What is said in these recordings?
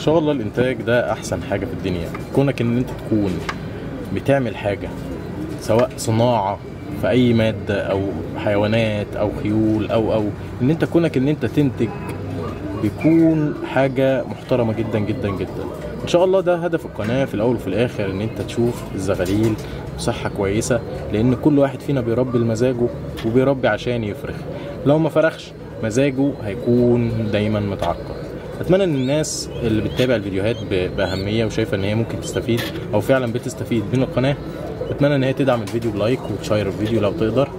شاء الله الانتاج ده احسن حاجه في الدنيا كونك ان انت تكون بتعمل حاجه سواء صناعه في اي ماده او حيوانات او خيول او او ان انت كونك ان انت تنتج بيكون حاجه محترمه جدا جدا جدا ان شاء الله ده هدف القناه في الاول وفي الاخر ان انت تشوف الزغاليل بصحه كويسه لان كل واحد فينا بيربي لمزاجه وبيربي عشان يفرخ لو ما فرخش مزاجه هيكون دايما متعكر اتمنى ان الناس اللي بتتابع الفيديوهات ب- باهميه وشايفه ان هي ممكن تستفيد او فعلا بتستفيد من القناه اتمنى ان هي تدعم الفيديو بلايك وتشير الفيديو لو تقدر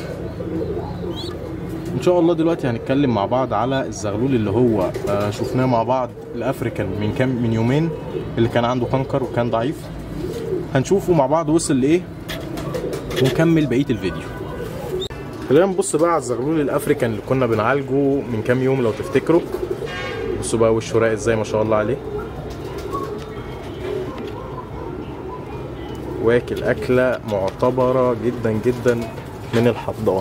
ان شاء الله دلوقتي هنتكلم مع بعض على الزغلول اللي هو آه، شفناه مع بعض الافريكان من كام من يومين اللي كان عنده كنكر وكان ضعيف هنشوفه مع بعض وصل لايه ونكمل بقيه الفيديو خلينا نبص بقى على الزغلول الافريكان اللي كنا بنعالجه من كام يوم لو تفتكروا بصوا بقى وشه راق ازاي ما شاء الله عليه واكل اكله معتبره جدا جدا من الحضان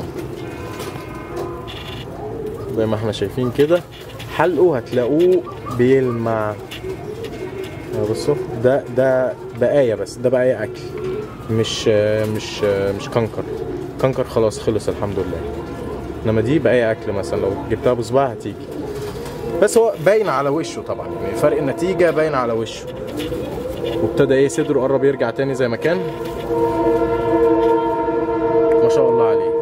زي ما احنا شايفين كده حلقه هتلاقوه بيلمع أهو بصوا ده ده بقايا بس ده بقايا اكل مش مش مش كنكر كنكر خلاص خلص الحمد لله انما دي بقايا اكل مثلا لو جبتها بصباعها هتيجي بس هو باين على وشه طبعا يعني فرق النتيجه باين على وشه وابتدى ايه صدره قرب يرجع تاني زي ما كان ما شاء الله عليه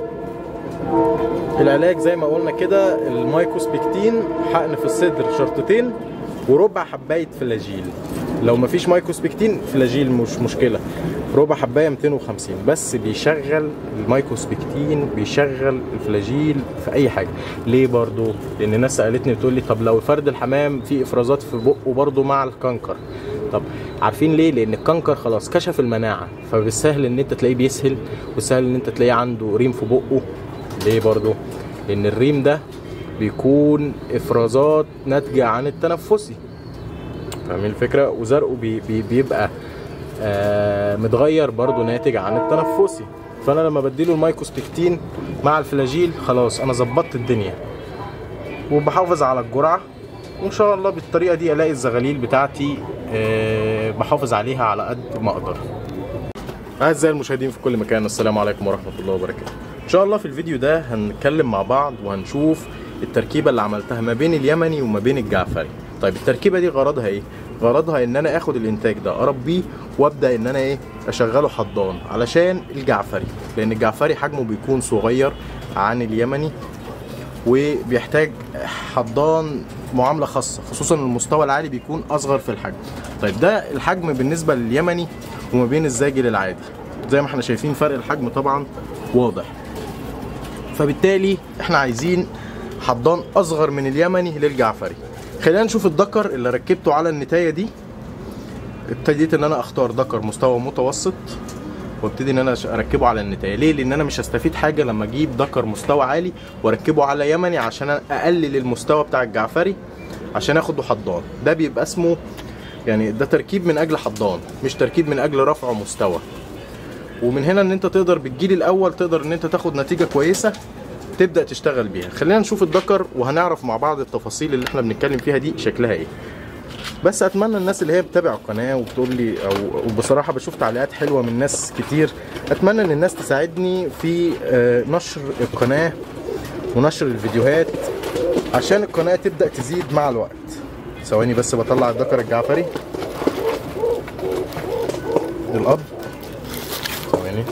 العلاج زي ما قلنا كده المايكوسبكتين حقن في الصدر شرطتين وربع حبايه فلاجيل لو مفيش مايكوسبكتين فلاجيل مش مشكله ربع حبايه 250 بس بيشغل المايكوسبكتين بيشغل الفلاجيل في اي حاجه ليه برضو لان الناس سالتني بتقول لي طب لو فرد الحمام فيه افرازات في بقه برضو مع الكنكر طب عارفين ليه لان الكنكر خلاص كشف المناعه فبالسهل ان انت تلاقيه بيسهل والسهل ان انت تلاقيه عنده ريم في بقه ليه برضو لان الريم ده بيكون افرازات ناتجه عن التنفسي فاهمين الفكره وزرقه بي بي بيبقى آه متغير برضو ناتج عن التنفسي فانا لما بديله المايكوسبكتين مع الفلاجيل خلاص انا ظبطت الدنيا وبحافظ على الجرعه وان شاء الله بالطريقه دي الاقي الزغاليل بتاعتي آه بحافظ عليها على قد ما اقدر اعزائي المشاهدين في كل مكان السلام عليكم ورحمه الله وبركاته ان شاء الله في الفيديو ده هنتكلم مع بعض وهنشوف التركيبه اللي عملتها ما بين اليمني وما بين الجعفري طيب التركيبه دي غرضها ايه غرضها ان انا اخد الانتاج ده اربيه وابدا ان انا ايه اشغله حضان علشان الجعفري لان الجعفري حجمه بيكون صغير عن اليمني وبيحتاج حضان معامله خاصه خصوصا المستوى العالي بيكون اصغر في الحجم طيب ده الحجم بالنسبه لليمني وما بين الزاجل العادي زي ما احنا شايفين فرق الحجم طبعا واضح فبالتالي احنا عايزين حضان اصغر من اليمني للجعفري خلينا نشوف الدكر اللي ركبته على النتايه دي ابتديت ان انا اختار دكر مستوى متوسط وابتدي ان انا اركبه على النتايه ليه لان انا مش هستفيد حاجه لما اجيب دكر مستوى عالي واركبه على يمني عشان اقلل المستوى بتاع الجعفري عشان اخده حضان ده بيبقى اسمه يعني ده تركيب من اجل حضان مش تركيب من اجل رفع مستوى ومن هنا ان انت تقدر بالجيل الاول تقدر ان انت تاخد نتيجه كويسه تبدا تشتغل بيها خلينا نشوف الدكر وهنعرف مع بعض التفاصيل اللي احنا بنتكلم فيها دي شكلها ايه بس اتمنى الناس اللي هي بتتابع القناه وبتقول لي او وبصراحه بشوف تعليقات حلوه من ناس كتير اتمنى ان الناس تساعدني في آه، نشر القناه ونشر الفيديوهات عشان القناه تبدا تزيد مع الوقت ثواني بس بطلع الذكر الجعفري الاب ثواني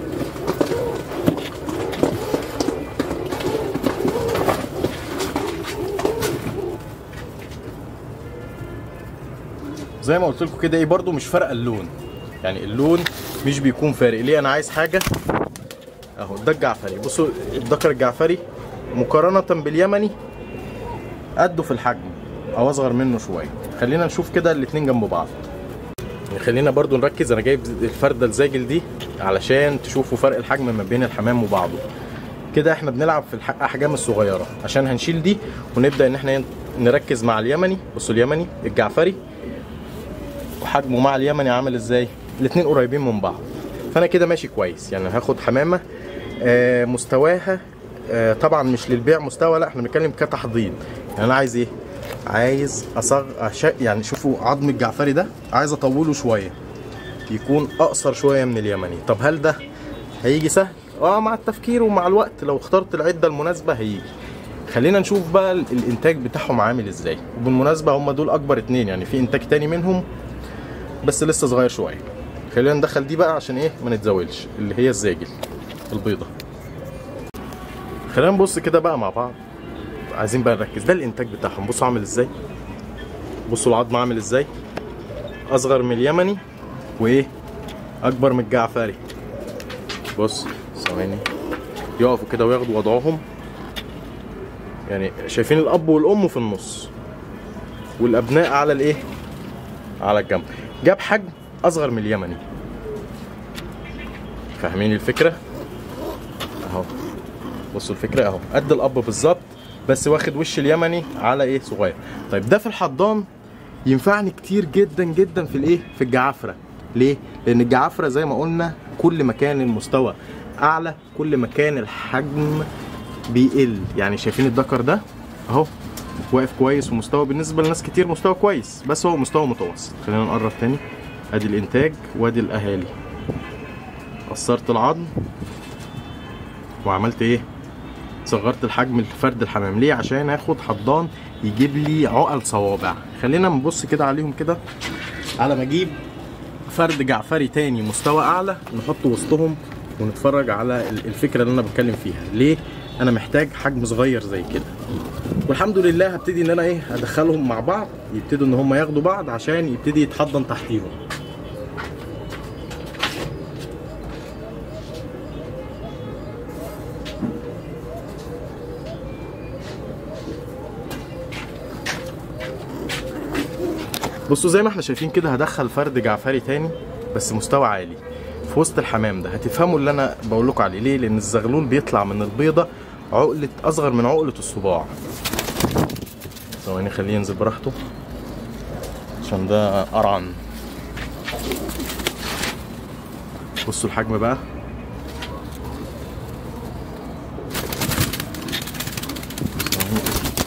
زي ما قلت لكم كده ايه برضو مش فارقه اللون يعني اللون مش بيكون فارق ليه انا عايز حاجه اهو ده الجعفري بصوا الذكر الجعفري مقارنه باليمني قده في الحجم او اصغر منه شويه خلينا نشوف كده الاتنين جنب بعض يعني خلينا برضو نركز انا جايب الفرده الزاجل دي علشان تشوفوا فرق الحجم ما بين الحمام وبعضه كده احنا بنلعب في الاحجام الصغيره عشان هنشيل دي ونبدا ان احنا نركز مع اليمني بصوا اليمني الجعفري وحجمه مع اليمني عامل ازاي الاتنين قريبين من بعض فانا كده ماشي كويس يعني هاخد حمامه آه مستواها آه طبعا مش للبيع مستوى لا احنا بنتكلم كتحضير يعني انا عايز ايه عايز اصغ أش... يعني شوفوا عظم الجعفري ده عايز اطوله شويه يكون اقصر شويه من اليمني طب هل ده هيجي سهل اه مع التفكير ومع الوقت لو اخترت العده المناسبه هيجي خلينا نشوف بقى ال- الانتاج بتاعهم عامل ازاي وبالمناسبه هم دول اكبر اتنين يعني في انتاج تاني منهم بس لسه صغير شويه خلينا ندخل دي بقى عشان ايه ما نتزاولش اللي هي الزاجل البيضه خلينا نبص كده بقى مع بعض عايزين بقى نركز ده الانتاج بتاعهم بصوا عامل ازاي بصوا العظم عامل ازاي اصغر من اليمني وايه اكبر من الجعفري بص ثواني يقفوا كده وياخدوا وضعهم يعني شايفين الاب والام في النص والابناء على الايه على الجنب جاب حجم اصغر من اليمني فاهمين الفكره اهو بصوا الفكره اهو قد الاب بالظبط بس واخد وش اليمني على ايه صغير طيب ده في الحضان ينفعني كتير جدا جدا في الايه في الجعافره ليه لان الجعافره زي ما قلنا كل ما كان المستوى اعلى كل ما كان الحجم بيقل يعني شايفين الدكر ده اهو واقف كويس ومستوى بالنسبه لناس كتير مستوى كويس بس هو مستوى متوسط خلينا نقرب تاني ادي الانتاج وادي الاهالي قصرت العظم وعملت ايه صغرت الحجم لفرد الحمام ليه عشان اخد حضان يجيب لي عقل صوابع خلينا نبص كده عليهم كده على ما اجيب فرد جعفري تاني مستوى اعلى نحطه وسطهم ونتفرج على ال- الفكره اللي انا بتكلم فيها ليه انا محتاج حجم صغير زي كده والحمد لله هبتدي ان انا ايه ادخلهم مع بعض يبتدوا ان هم ياخدوا بعض عشان يبتدي يتحضن تحتيهم بصوا زي ما احنا شايفين كده هدخل فرد جعفري تاني بس مستوى عالي في وسط الحمام ده هتفهموا اللي انا بقول لكم عليه ليه لان الزغلول بيطلع من البيضه عقله اصغر من عقله الصباع ثواني خليه ينزل براحته عشان ده قرعن بصوا الحجم بقى ثواني.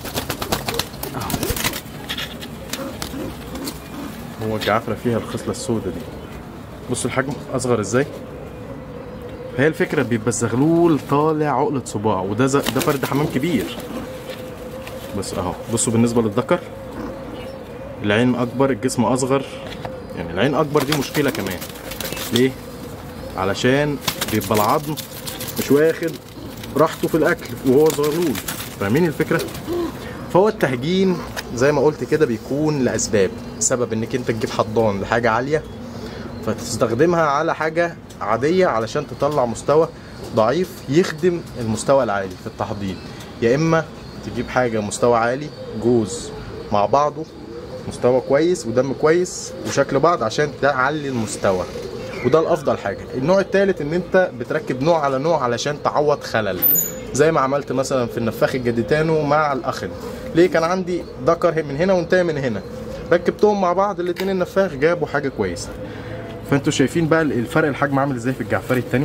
هو الجعفرة فيها الخصلة السوداء دي بصوا الحجم أصغر إزاي هي الفكرة بيبقى الزغلول طالع عقلة صباع وده ز... ده فرد حمام كبير بس أهو بصوا بالنسبة للذكر العين أكبر الجسم أصغر يعني العين أكبر دي مشكلة كمان ليه؟ علشان بيبقى العظم مش واخد راحته في الأكل وهو زغلول فاهمين الفكرة؟ فهو التهجين زي ما قلت كده بيكون لاسباب سبب انك انت تجيب حضان لحاجه عاليه فتستخدمها على حاجه عاديه علشان تطلع مستوى ضعيف يخدم المستوى العالي في التحضير يا اما تجيب حاجه مستوى عالي جوز مع بعضه مستوى كويس ودم كويس وشكل بعض عشان تعلي المستوى وده الافضل حاجه النوع الثالث ان انت بتركب نوع على نوع علشان تعوض خلل زي ما عملت مثلا في النفاخ الجديتانو مع الاخن ليه كان عندي ذكر من هنا وانتهى من هنا ركبتهم مع بعض الاتنين النفاخ جابوا حاجه كويسه فانتوا شايفين بقى الفرق الحجم عامل ازاي في الجعفري التاني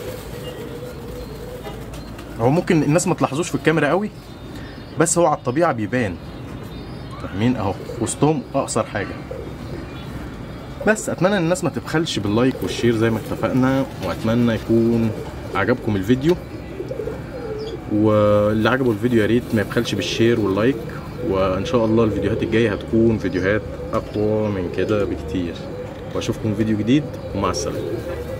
هو ممكن الناس ما تلاحظوش في الكاميرا قوي بس هو على الطبيعه بيبان فاهمين اهو وسطهم اقصر حاجه بس اتمنى ان الناس ما تبخلش باللايك والشير زي ما اتفقنا واتمنى يكون عجبكم الفيديو واللي عجبه الفيديو يا ريت ما يبخلش بالشير واللايك وان شاء الله الفيديوهات الجايه هتكون فيديوهات اقوى من كده بكتير واشوفكم فيديو جديد ومع السلامه